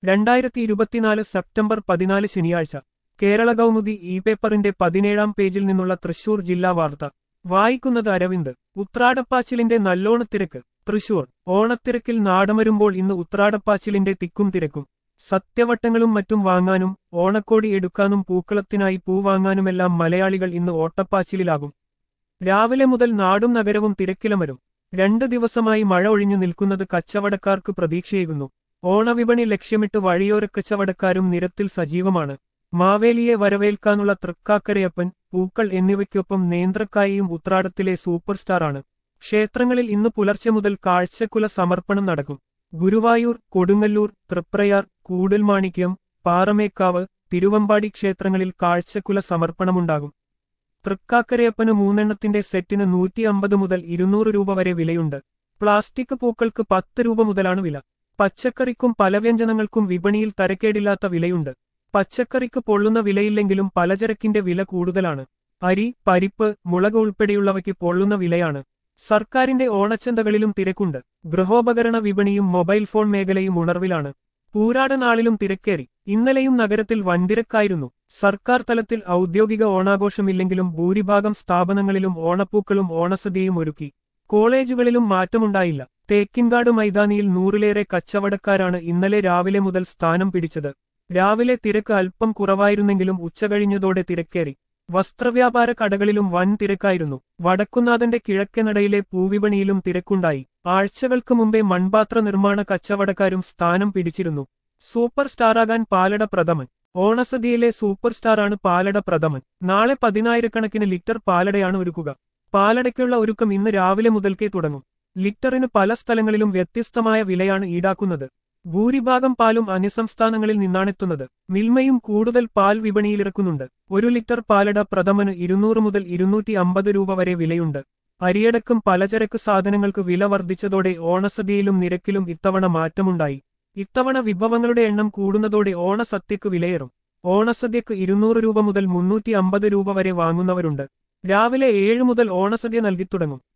രണ്ടായിരത്തി ഇരുപത്തിനാല് സെപ്റ്റംബർ പതിനാല് ശനിയാഴ്ച കേരള കൗമുദി ഇ പേപ്പറിന്റെ പതിനേഴാം പേജിൽ നിന്നുള്ള തൃശൂർ ജില്ലാ വാർത്ത വായിക്കുന്നത് അരവിന്ദ് ഉത്രാടപ്പാച്ചിലിന്റെ നല്ലോണത്തിരക്ക് തൃശൂർ ഓണത്തിരക്കിൽ നാടമരുമ്പോൾ ഇന്ന് ഉത്രാടപ്പാച്ചിലിന്റെ തിക്കും തിരക്കും സത്യവട്ടങ്ങളും മറ്റും വാങ്ങാനും ഓണക്കോടി എടുക്കാനും പൂക്കളത്തിനായി പൂ വാങ്ങാനുമെല്ലാം മലയാളികൾ ഇന്ന് ഓട്ടപ്പാച്ചിലിലാകും രാവിലെ മുതൽ നാടും നഗരവും തിരക്കിലമരും രണ്ട് ദിവസമായി മഴ ഒഴിഞ്ഞു നിൽക്കുന്നത് കച്ചവടക്കാർക്ക് പ്രതീക്ഷയേകുന്നു ഓണവിപണി ലക്ഷ്യമിട്ട് വഴിയോരക്കച്ചവടക്കാരും നിരത്തിൽ സജീവമാണ് മാവേലിയെ വരവേൽക്കാനുള്ള തൃക്കാക്കരയപ്പൻ പൂക്കൾ എന്നിവയ്ക്കൊപ്പം നേന്ത്രക്കായയും ഉത്രാടത്തിലെ സൂപ്പർ സ്റ്റാറാണ് ക്ഷേത്രങ്ങളിൽ ഇന്ന് പുലർച്ചെ മുതൽ കാഴ്ചക്കുല സമർപ്പണം നടക്കും ഗുരുവായൂർ കൊടുങ്ങല്ലൂർ തൃപ്രയാർ കൂടൽമാണിക്യം പാറമേക്കാവ് തിരുവമ്പാടി ക്ഷേത്രങ്ങളിൽ കാഴ്ചക്കുല സമർപ്പണമുണ്ടാകും തൃക്കാക്കരയപ്പന് മൂന്നെണ്ണത്തിന്റെ സെറ്റിന് നൂറ്റി അമ്പത് മുതൽ ഇരുന്നൂറ് രൂപ വരെ വിലയുണ്ട് പ്ലാസ്റ്റിക് പൂക്കൾക്ക് പത്ത് രൂപ മുതലാണ് വില പച്ചക്കറിക്കും പലവ്യഞ്ജനങ്ങൾക്കും വിപണിയിൽ തരക്കേടില്ലാത്ത വിലയുണ്ട് പച്ചക്കറിക്ക് പൊള്ളുന്ന വിലയില്ലെങ്കിലും പലചരക്കിന്റെ വില കൂടുതലാണ് അരി പരിപ്പ് മുളക് ഉൾപ്പെടെയുള്ളവയ്ക്ക് പൊള്ളുന്ന വിലയാണ് സർക്കാരിന്റെ ഓണച്ചന്തകളിലും തിരക്കുണ്ട് ഗൃഹോപകരണ വിപണിയും മൊബൈൽ ഫോൺ മേഖലയും ഉണർവിലാണ് പൂരാട നാളിലും തിരക്കേറി ഇന്നലെയും നഗരത്തിൽ വൻതിരക്കായിരുന്നു സർക്കാർ തലത്തിൽ ഔദ്യോഗിക ഓണാഘോഷമില്ലെങ്കിലും ഭൂരിഭാഗം സ്ഥാപനങ്ങളിലും ഓണപ്പൂക്കളും ഓണസദ്യയും ഒരുക്കി കോളേജുകളിലും മാറ്റമുണ്ടായില്ല തേക്കിൻകാട് മൈതാനിയിൽ നൂറിലേറെ കച്ചവടക്കാരാണ് ഇന്നലെ രാവിലെ മുതൽ സ്ഥാനം പിടിച്ചത് രാവിലെ തിരക്ക് അല്പം കുറവായിരുന്നെങ്കിലും ഉച്ചകഴിഞ്ഞതോടെ തിരക്കേറി വസ്ത്രവ്യാപാര കടകളിലും വൻ തിരക്കായിരുന്നു വടക്കുന്നാഥന്റെ കിഴക്കനടയിലെ പൂവിപണിയിലും തിരക്കുണ്ടായി ആഴ്ചകൾക്ക് മുമ്പേ മൺപാത്ര നിർമ്മാണ കച്ചവടക്കാരും സ്ഥാനം പിടിച്ചിരുന്നു സൂപ്പർ സ്റ്റാറാകാൻ പാലട പ്രഥമൻ ഓണസദ്യയിലെ സൂപ്പർ സ്റ്റാറാണ് പാലട പ്രഥമൻ നാളെ പതിനായിരക്കണക്കിന് ലിറ്റർ പാലടയാണ് ഒരുക്കുക പാലടയ്ക്കുള്ള ഒരുക്കം ഇന്ന് രാവിലെ മുതൽക്കേ തുടങ്ങും ലിറ്ററിന് പല സ്ഥലങ്ങളിലും വ്യത്യസ്തമായ വിലയാണ് ഈടാക്കുന്നത് ഭൂരിഭാഗം പാലും അന്യസംസ്ഥാനങ്ങളിൽ നിന്നാണെത്തുന്നത് മിൽമയും കൂടുതൽ പാൽ വിപണിയിലിറക്കുന്നുണ്ട് ഒരു ലിറ്റർ പാലട പ്രഥമന് ഇരുന്നൂറ് മുതൽ ഇരുന്നൂറ്റി അമ്പത് രൂപ വരെ വിലയുണ്ട് അരിയടക്കം പലചരക്ക് സാധനങ്ങൾക്ക് വില വർദ്ധിച്ചതോടെ ഓണസദ്യയിലും നിരക്കിലും ഇത്തവണ മാറ്റമുണ്ടായി ഇത്തവണ വിഭവങ്ങളുടെ എണ്ണം കൂടുന്നതോടെ ഓണസദ്യക്ക് വിലയേറും ഓണസദ്യക്ക് ഇരുന്നൂറ് രൂപ മുതൽ മുന്നൂറ്റി അമ്പത് രൂപ വരെ വാങ്ങുന്നവരുണ്ട് രാവിലെ ഏഴ് മുതൽ ഓണസദ്യ നൽകിത്തുടങ്ങും